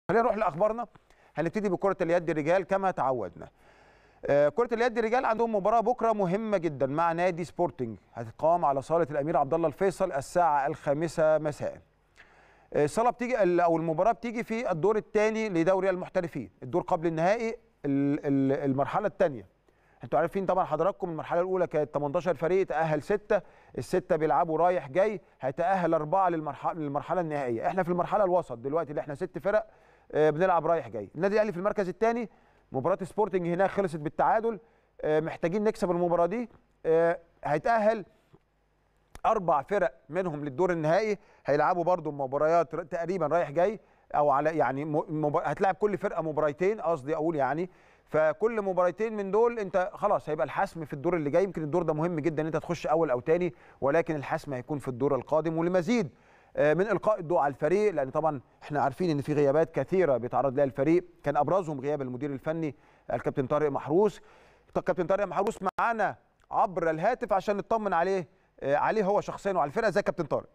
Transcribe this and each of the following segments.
خلينا نروح لاخبارنا هنبتدي بكره اليد رجال كما تعودنا آه، كرة اليد رجال عندهم مباراة بكرة مهمة جدا مع نادي سبورتنج هتقام على صالة الأمير عبد الله الفيصل الساعة الخامسة مساء. آه، الصالة بتيجي ال- أو المباراة بتيجي في الدور الثاني لدوري المحترفين، الدور قبل النهائي ال- ال- المرحلة الثانية. انتوا عارفين طبعا حضراتكم المرحلة الأولى كانت 18 فريق تأهل ستة، الستة بيلعبوا رايح جاي، هيتأهل أربعة للمرحلة للمرحلة النهائية، احنا في المرحلة الوسط دلوقتي اللي احنا ست فرق آه، بنلعب رايح جاي، النادي الأهلي في المركز الثاني مباراة سبورتنج هناك خلصت بالتعادل آه، محتاجين نكسب المباراة دي آه، هيتأهل أربع فرق منهم للدور النهائي هيلعبوا برضو مباريات ر- تقريبا رايح جاي أو على يعني م- مب... هتلعب كل فرقة مباريتين قصدي أقول يعني فكل مباريتين من دول انت خلاص هيبقى الحسم في الدور اللي جاي يمكن الدور ده مهم جدا ان انت تخش اول او تاني ولكن الحسم هيكون في الدور القادم ولمزيد آه، من القاء الضوء على الفريق لان طبعا احنا عارفين ان في غيابات كثيره بيتعرض لها الفريق كان ابرزهم غياب المدير الفني الكابتن طارق محروس طب كابتن طارق محروس معانا عبر الهاتف عشان نطمن عليه آه، عليه هو شخصيا وعلى الفرقه ازيك يا كابتن طارق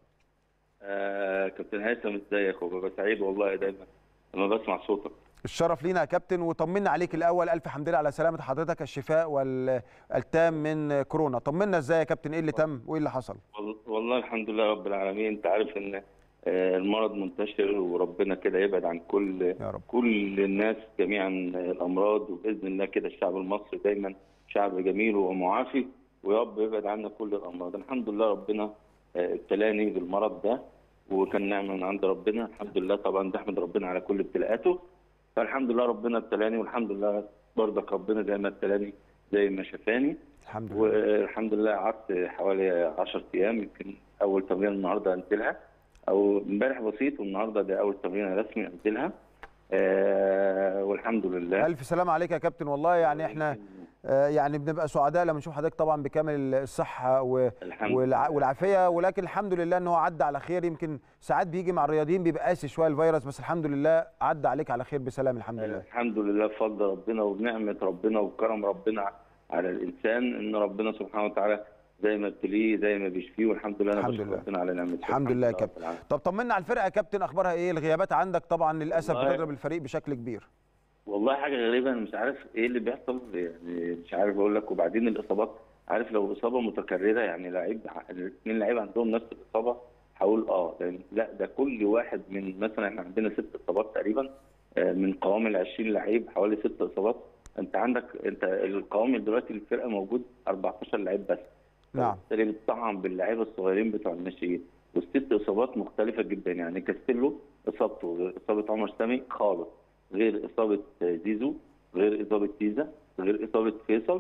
آه كابتن هيثم ازيك وببقى سعيد والله دايما لما بسمع صوتك الشرف لينا يا كابتن وطمنا عليك الاول الف حمد لله على سلامه حضرتك الشفاء والتام من كورونا طمنا ازاي يا كابتن ايه اللي تم وايه اللي حصل وال- والله الحمد لله رب العالمين انت عارف ان آه، المرض منتشر وربنا كده يبعد عن كل يا رب كل الناس جميعا الامراض وباذن الله كده الشعب المصري دايما شعب جميل ومعافي ويا رب يبعد عنا كل الامراض الحمد لله ربنا آه، ابتلاني بالمرض ده وكان نعمه من عند ربنا الحمد لله طبعا بحمد ربنا على كل ابتلاءاته فالحمد لله ربنا ابتلاني والحمد لله برضك ربنا زي ما ابتلاني زي ما شفاني الحمد لله والحمد لله قعدت حوالي 10 ايام يمكن اول تمرين النهارده انزلها او امبارح بسيط والنهارده ده اول تمرين رسمي انزلها آه والحمد لله الف سلام عليك يا كابتن والله يعني احنا آه، يعني بنبقى سعداء لما نشوف حضرتك طبعا بكامل الصحه و... الحمد والع... لله. والعافيه ولكن الحمد لله ان هو عدى على خير يمكن ساعات بيجي مع الرياضيين بيبقى قاسي شويه الفيروس بس الحمد لله عدى عليك على خير بسلام الحمد لله الحمد لله بفضل ربنا وبنعمه ربنا وكرم ربنا على الانسان ان ربنا سبحانه وتعالى زي ما ابتليه زي ما بيشفيه والحمد لله انا الحمد بشكر لله. ربنا على نعمته الحمد لله يا رب كابتن. العالمين. طب طمنا على الفرقه يا كابتن اخبارها ايه الغيابات عندك طبعا للاسف والله- بتضرب الفريق بشكل كبير والله حاجه غريبه انا مش عارف ايه اللي بيحصل يعني مش عارف اقول لك وبعدين الاصابات عارف لو اصابه متكرره يعني لعيب الاثنين لعيبه عندهم نفس الاصابه هقول اه لأن لا ده كل واحد من مثلا احنا عندنا ست اصابات تقريبا آه، من قوام ال 20 لعيب حوالي ست اصابات انت عندك انت القوام دلوقتي الفرقه موجود 14 لعيب بس نعم بالتالي بتطعم باللعيبه الصغيرين بتوع الناشئين والست اصابات مختلفه جدا يعني كاستيلو اصابته غير اصابه عمر سامي خالص غير اصابه زيزو غير اصابه تيزا غير اصابه فيصل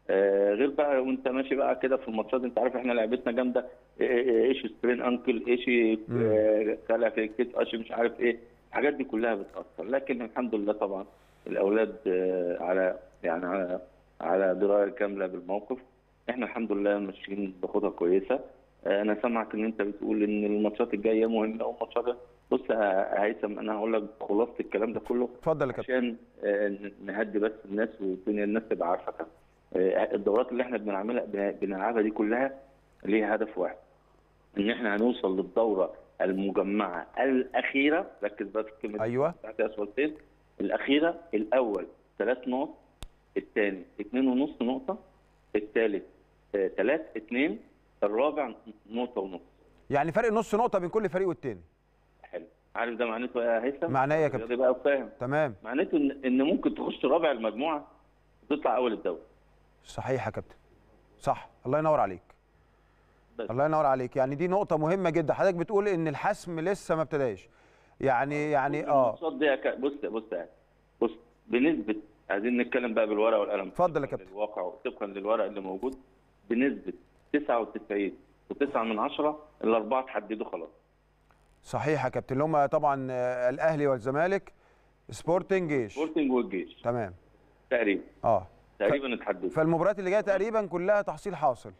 آه غير بقى وانت ماشي بقى كده في الماتشات انت عارف احنا لعبتنا جامده إيه- إيه- ايش سبرين انكل ايش آه، خلع في الكتف ايش مش عارف ايه الحاجات دي كلها بتاثر لكن الحمد لله طبعا الاولاد آه على يعني على على درايه كامله بالموقف احنا الحمد لله ماشيين بخطى كويسه آه، انا سامعك ان انت بتقول ان الماتشات الجايه مهمه والماتشات بص يا هيثم انا هقول لك خلاصه الكلام ده كله اتفضل يا كابتن عشان آه، نهدي بس الناس والدنيا الناس تبقى عارفه كده آه، الدورات اللي احنا بنعملها بن- بنلعبها دي كلها ليها هدف واحد ان احنا هنوصل للدوره المجمعه الاخيره ركز بقى في الكلمه دي ايوه بتاعت يا سؤالتين الاخيره الاول ثلاث نقط الثاني اثنين ونص نقطه الثالث ثلاث اثنين الرابع نقطه ونص يعني فرق نص نقطه بين كل فريق والتاني حلو عارف ده معناته ايه يا هيثم؟ معناه إيه يا كابتن؟ رياضي بقى فاهم تمام معناته ان ان ممكن تخش رابع المجموعه وتطلع اول الدوري صحيح يا كابتن صح الله ينور عليك بس. الله ينور عليك يعني دي نقطه مهمه جدا حضرتك بتقول ان الحسم لسه ما ابتداش يعني يعني اه الماتشات دي يا ك- بص بص يا بص بنسبه عايزين نتكلم بقى بالورقه والقلم اتفضل يا طبقاً كابتن. للواقع وطبقا للورق اللي موجود بنسبه 99 و9 من 10 الاربعه تحددوا خلاص صحيح يا كابتن اللي هم طبعا آه، الاهلي والزمالك سبورتنج جيش سبورتنج والجيش تمام تقريبا اه تقريبا اتحددوا فالمباريات اللي جايه تقريبا كلها تحصيل حاصل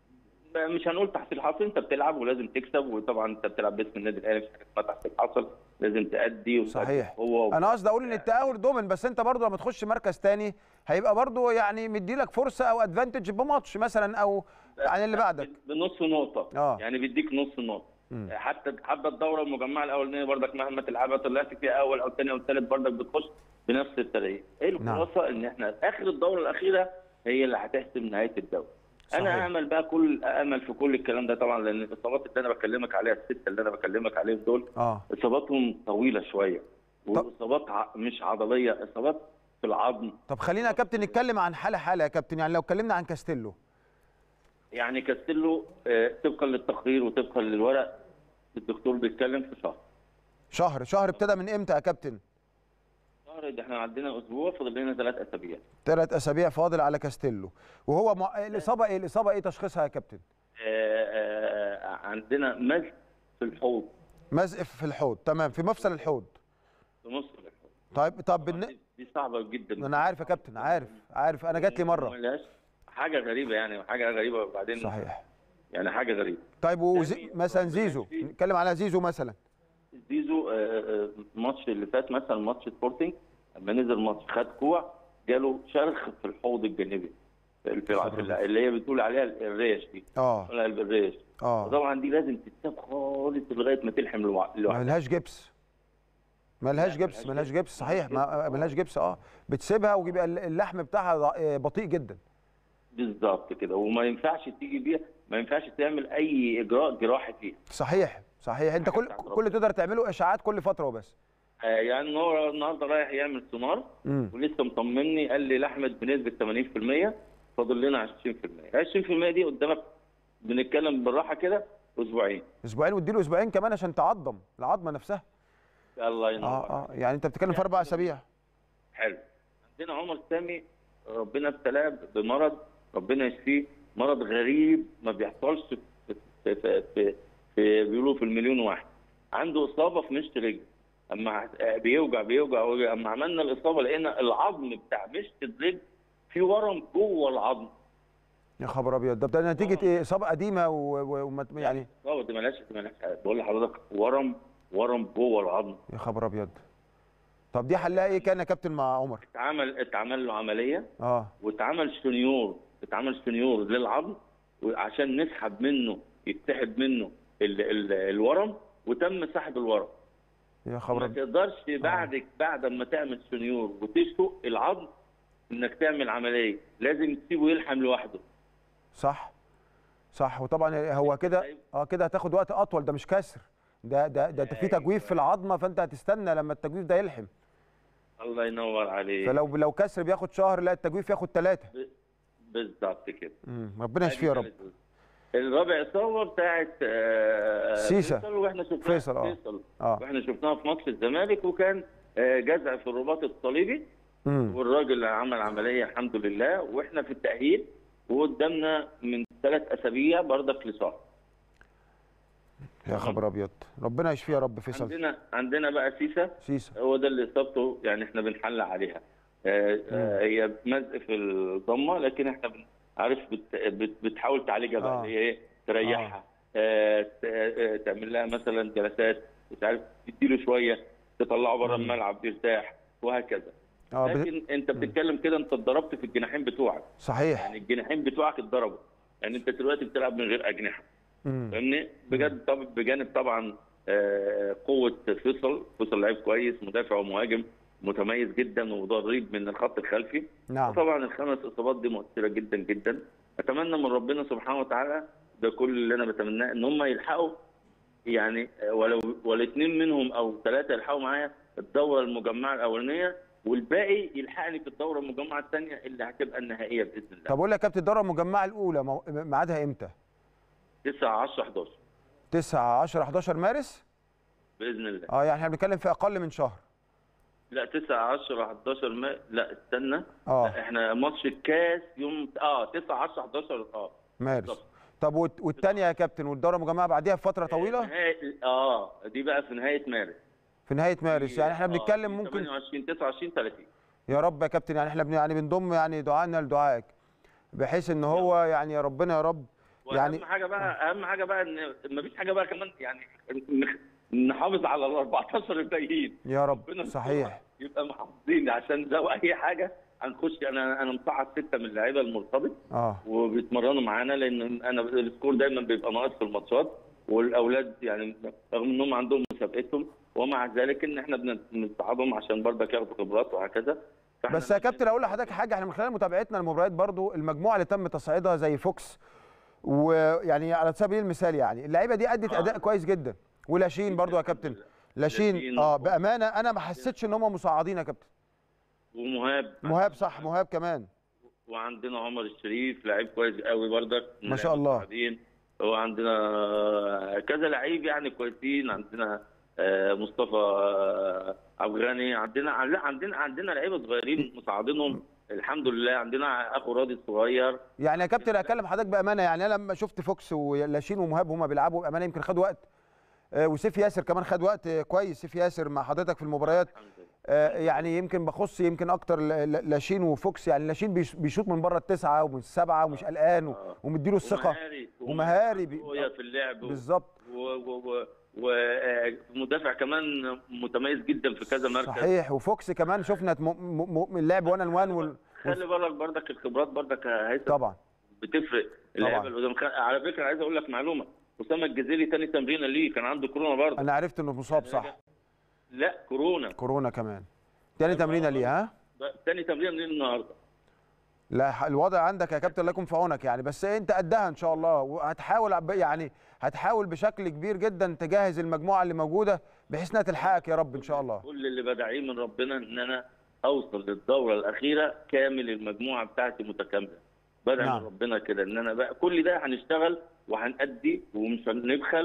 مش هنقول تحصيل حاصل انت بتلعب ولازم تكسب وطبعا انت بتلعب باسم النادي الاهلي مش حاجه اسمها تحصيل حاصل لازم تأدي وتأدي صحيح بقوه انا قصدي اقول ان التاهل ضمن بس انت برضو لما تخش مركز تاني هيبقى برضو يعني مديلك فرصه او ادفانتج بماتش مثلا او عن اللي بعدك بنص نقطه آه. يعني بيديك نص نقطه مم. حتى حتى الدوره المجمعه الاولانيه برضك مهما تلعبها طلعت فيها اول او ثاني او ثالث برضك بتخش بنفس الطريقه ايه الخلاصه ان احنا اخر الدوره الاخيره هي اللي هتحسم نهايه الدوري انا صحيح. امل بقى كل امل في كل الكلام ده طبعا لان الاصابات اللي انا بكلمك عليها السته اللي انا بكلمك عليهم دول اه اصاباتهم طويله شويه واصابات ع... مش عضليه اصابات في العظم طب خلينا يا كابتن نتكلم عن حاله حاله يا كابتن يعني لو اتكلمنا عن كاستيلو يعني كاستيلو آه، طبقا للتقرير وطبقا للورق الدكتور بيتكلم في شهر شهر شهر ابتدى من امتى يا كابتن شهر ده احنا عندنا اسبوع فاضل لنا ثلاث اسابيع ثلاث اسابيع فاضل على كاستيلو وهو مع... الاصابه ايه الاصابه ايه تشخيصها يا كابتن آه، آه، عندنا مزق في الحوض مزق في الحوض تمام في مفصل الحوض في نص الحوض طيب طب بالن... دي- دي صعبه جدا انا عارف يا كابتن عارف عارف انا جات لي مره ملهاش حاجه غريبه يعني حاجه غريبه وبعدين صحيح يعني حاجه غريبه طيب وزي... يعني مثلا زيزو نتكلم على زيزو مثلا زيزو آه، آه، الماتش اللي فات مثلا ماتش سبورتنج لما نزل ماتش خد كوع جاله شرخ في الحوض الجانبي في في الع- في الع- اللي هي بتقول عليها الريش دي اه ولا الريش اه طبعا دي لازم تتساب خالص لغايه ما تلحم لوع- لوحدها ملهاش جبس ملهاش لا، جبس ملهاش ملهاش جبس. جبس صحيح ملهاش ما- جبس. ملهاش جبس اه بتسيبها ويبقى اللحم بتاعها ض- آه، بطيء جدا بالظبط كده وما ينفعش تيجي بيها ما ينفعش تعمل اي اجراء جراحي فيها صحيح صحيح انت حاجة كل بتاعت كل ربنا. تقدر تعمله اشاعات كل فتره وبس آه، يعني هو النهارده رايح يعمل سونار امم ولسه مطمني قال لي لاحمد بنسبه 80% فاضل لنا 20% 20% دي قدامك بنتكلم بالراحه كده اسبوعين اسبوعين واديله اسبوعين كمان عشان تعضم العظمه نفسها الله ينور اه اه يعني انت بتتكلم في اربع اسابيع حلو عندنا عمر سامي ربنا ابتلاه بمرض ربنا يشفيه مرض غريب ما بيحصلش في في في, في, في بيقولوا في المليون واحد عنده اصابه في مشط رجل اما بيوجع بيوجع ويوجع. اما عملنا الاصابه لقينا العظم بتاع مشط الرجل في ورم جوه العظم يا خبر ابيض ده ده نتيجه ايه اصابه قديمه و... و... وما- يعني الاصابه دي مالهاش مالهاش بقول لحضرتك ورم ورم جوه العظم يا خبر ابيض طب دي حلها ايه كان يا كابتن مع عمر اتعمل اتعمل له عمليه اه واتعمل سنيور اتعمل سنيور للعظم عشان نسحب منه يتسحب منه ال ال الورم وتم سحب الورم يا خبر ما ابيض تقدرش بعد بعد ما تعمل سنيور وتشفق العظم انك تعمل عمليه لازم تسيبه يلحم لوحده صح صح وطبعا هو كده اه كده هتاخد وقت اطول ده مش كسر ده ده ده في تجويف في العظمه فانت هتستنى لما التجويف ده يلحم الله ينور عليك فلو لو كسر بياخد شهر لا التجويف ياخد ثلاثه بالظبط كده ربنا يشفيه يا رب الرابع اصابه بتاعت آه، سيسا. فيصل واحنا شفناها فيصل، اه. فيصل اه واحنا شفناها في ماتش الزمالك وكان آه، جزع في الرباط الصليبي امم والراجل عمل عمليه الحمد لله واحنا في التاهيل وقدامنا من ثلاث اسابيع برضك لشهر يا خبر ابيض ربنا يشفيه يا رب فيصل عندنا عندنا بقى سيسا سيسا هو ده اللي اصابته يعني احنا بنحل عليها آه، آه، هي مزق في الضمه لكن احنا بن- عارف بت- بت- بتحاول تعالجها بقى آه. اللي هي ايه تريحها آه، ت- آه، تعمل لها مثلا جلسات مش عارف تديله شويه تطلعه بره مم. الملعب يرتاح وهكذا اه ب- لكن انت بتتكلم كده انت اتضربت في الجناحين بتوعك صحيح يعني الجناحين بتوعك اتضربوا يعني انت دلوقتي بتلعب من غير اجنحه امم فاهمني بجد طب بجانب طبعا آه، قوه فيصل فيصل لعيب كويس مدافع ومهاجم متميز جدا وضريب من الخط الخلفي نعم طبعا الخمس اصابات دي مؤثره جدا جدا اتمنى من ربنا سبحانه وتعالى ده كل اللي انا بتمناه ان هم يلحقوا يعني آه، ولو ولا اثنين منهم او ثلاثه يلحقوا معايا الدوره المجمعه الاولانيه والباقي يلحقني في الدوره المجمعه الثانيه اللي هتبقى النهائيه باذن الله طب اقول لك يا كابتن الدوره المجمعه الاولى مو- ميعادها امتى 9 10 11 9 10 11 مارس باذن الله اه يعني احنا بنتكلم في اقل من شهر لا 9 10 11 ما لا استنى اه لا احنا ماتش الكاس يوم اه 9 10 11 اه مارس بالظبط. طب والت- والتانية يا كابتن والدوره المجمعه بعديها بفتره طويله نهاية اه دي بقى في نهايه مارس في نهايه مارس يعني احنا آه، بنتكلم في ممكن 28 29 30 يا رب يا كابتن يعني احنا بن يعني بنضم يعني دعائنا لدعائك بحيث ان هو يعني يا ربنا يا رب يعني يعني اهم حاجه بقى اهم حاجه بقى ان مفيش حاجه بقى كمان يعني نخ- نحافظ على ال 14 الباقيين يا رب ربنا صحيح يبقى محافظين عشان لو اي حاجه هنخش انا انا مصعد سته من اللعيبه المرتبط اه وبيتمرنوا معانا لان انا السكور دايما بيبقى ناقص في الماتشات والاولاد يعني رغم انهم عندهم مسابقتهم ومع ذلك ان احنا بن- بنصعدهم عشان برضك ياخدوا خبرات وهكذا فإحنا بس يا كابتن اقول لحضرتك حاجه احنا من خلال متابعتنا للمباريات برضو المجموعه اللي تم تصعيدها زي فوكس ويعني على سبيل المثال يعني اللعيبه دي ادت آه. اداء كويس جدا ولاشين برضو يا كابتن لاشين لاشين اه و- بامانه انا ما حسيتش ان هم مصعدين يا كابتن ومهاب مهاب صح مهاب كمان وعندنا عمر الشريف لعيب كويس قوي برضك من ما شاء اللعيبة الله. الصاعدين. وعندنا كذا لعيب يعني كويسين عندنا آه، مصطفى آه، عبد الغني عندنا لا عندنا عندنا لعيبه صغيرين مصعدينهم الحمد لله عندنا اخو راضي الصغير يعني يا كابتن اكلم حضرتك بامانه يعني انا لما شفت فوكس ولاشين ومهاب هما بيلعبوا بامانه يمكن خد وقت آه، وسيف ياسر كمان خد وقت آه، كويس سيف ياسر مع حضرتك في المباريات الحمد لله آه، يعني يمكن بخص يمكن اكتر ل- ل- لاشين وفوكس يعني لاشين بيش- بيشوط من بره التسعه ومن السبعه ومش قلقان و- آه. ومديله الثقه ومهاري ومهاري بي- وقوية في اللعب و- بالظبط و- و- و- ومدافع كمان متميز جدا في كذا مركز صحيح وفوكس كمان شفنا م- م- م- من لعب وان ان وان وال... خلي بالك برضك الخبرات برضك يا هيثم طبعا بتفرق اللعيبه اللي قدام خ- على فكره عايز اقول لك معلومه اسامه الجزيري تاني تمرينه ليه كان عنده كورونا برضه انا عرفت انه مصاب صح لا كورونا كورونا كمان تاني تمرينه ليه ها ده تاني تمرين ليه النهارده لا ح- الوضع عندك يا كابتن الله يكون في عونك يعني بس انت قدها ان شاء الله وهتحاول عب- يعني هتحاول بشكل كبير جدا تجهز المجموعه اللي موجوده بحيث انها تلحقك يا رب ان شاء الله كل اللي بدعيه من ربنا ان انا اوصل للدوره الاخيره كامل المجموعه بتاعتي متكامله بدعي نعم. من ربنا كده ان انا بقى كل ده هنشتغل وهنأدي ومش هنبخل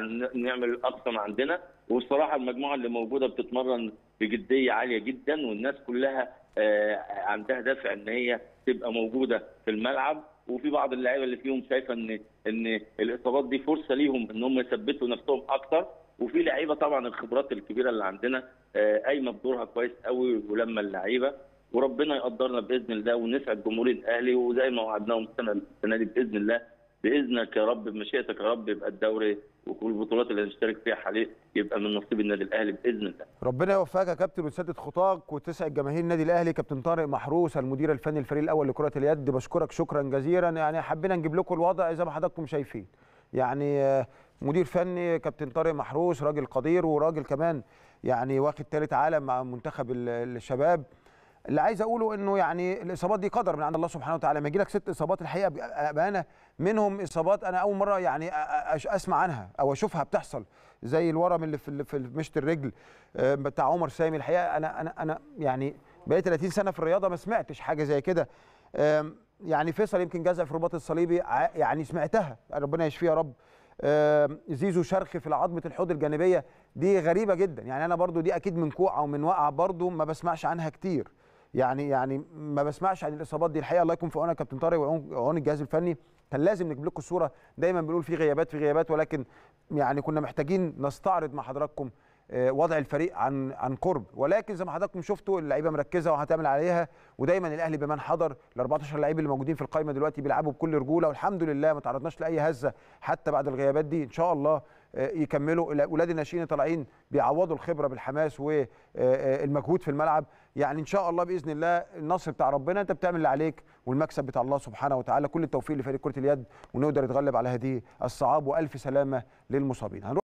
وهنعمل اقصى ما عندنا والصراحه المجموعه اللي موجوده بتتمرن بجديه عاليه جدا والناس كلها آه، عندها دافع ان هي تبقى موجوده في الملعب وفي بعض اللعيبه اللي فيهم شايفه ان ان الاصابات دي فرصه ليهم ان هم يثبتوا نفسهم اكتر وفي لعيبه طبعا الخبرات الكبيره اللي عندنا آه، قايمه بدورها كويس قوي ولما اللعيبه وربنا يقدرنا باذن الله ونسعد جمهور الاهلي وزي ما وعدناهم السنه السنه دي باذن الله باذنك يا رب بمشيئتك يا رب يبقى الدوري وكل البطولات اللي هنشترك فيها حاليا يبقى من نصيب النادي الاهلي باذن الله ربنا يوفقك يا كابتن وتسدد خطاك وتسعد جماهير النادي الاهلي كابتن طارق محروس المدير الفني الفريق الاول لكره اليد بشكرك شكرا جزيلا يعني حبينا نجيب لكم الوضع زي ما حضراتكم شايفين يعني آه، مدير فني كابتن طارق محروس راجل قدير وراجل كمان يعني واخد ثالث عالم مع منتخب ال- الشباب اللي عايز اقوله انه يعني الاصابات دي قدر من عند الله سبحانه وتعالى لما يجي لك ست اصابات الحقيقه بأ- بامانه منهم اصابات انا اول مره يعني أ- أ- اسمع عنها او اشوفها بتحصل زي الورم اللي في ال- في مشط الرجل آه، بتاع عمر سامي الحقيقه انا انا انا يعني بقيت 30 سنه في الرياضه ما سمعتش حاجه زي كده آم، يعني فيصل يمكن جزع في الرباط الصليبي ع- يعني سمعتها ربنا يشفيه يا رب آم، زيزو شرخ في عظمه الحوض الجانبيه دي غريبه جدا يعني انا برضو دي اكيد من كوع او من وقعه برضو ما بسمعش عنها كتير يعني يعني ما بسمعش عن الاصابات دي الحقيقه الله يكون في عونك يا كابتن طارق وعون وعون الجهاز الفني كان لازم نجيب لكم الصوره دايما بنقول في غيابات في غيابات ولكن يعني كنا محتاجين نستعرض مع حضراتكم آه، وضع الفريق عن عن قرب ولكن زي ما حضراتكم شفتوا اللعيبه مركزه وهتعمل عليها ودايما الاهلي بمن حضر ال 14 لعيب اللي موجودين في القائمه دلوقتي بيلعبوا بكل رجوله والحمد لله ما تعرضناش لاي هزه حتى بعد الغيابات دي ان شاء الله آه، يكملوا اولاد الناشئين طالعين بيعوضوا الخبره بالحماس والمجهود في الملعب يعني ان شاء الله باذن الله النصر بتاع ربنا انت بتعمل اللي عليك والمكسب بتاع الله سبحانه وتعالى كل التوفيق لفريق كره اليد ونقدر نتغلب على هذه الصعاب والف سلامه للمصابين هنروح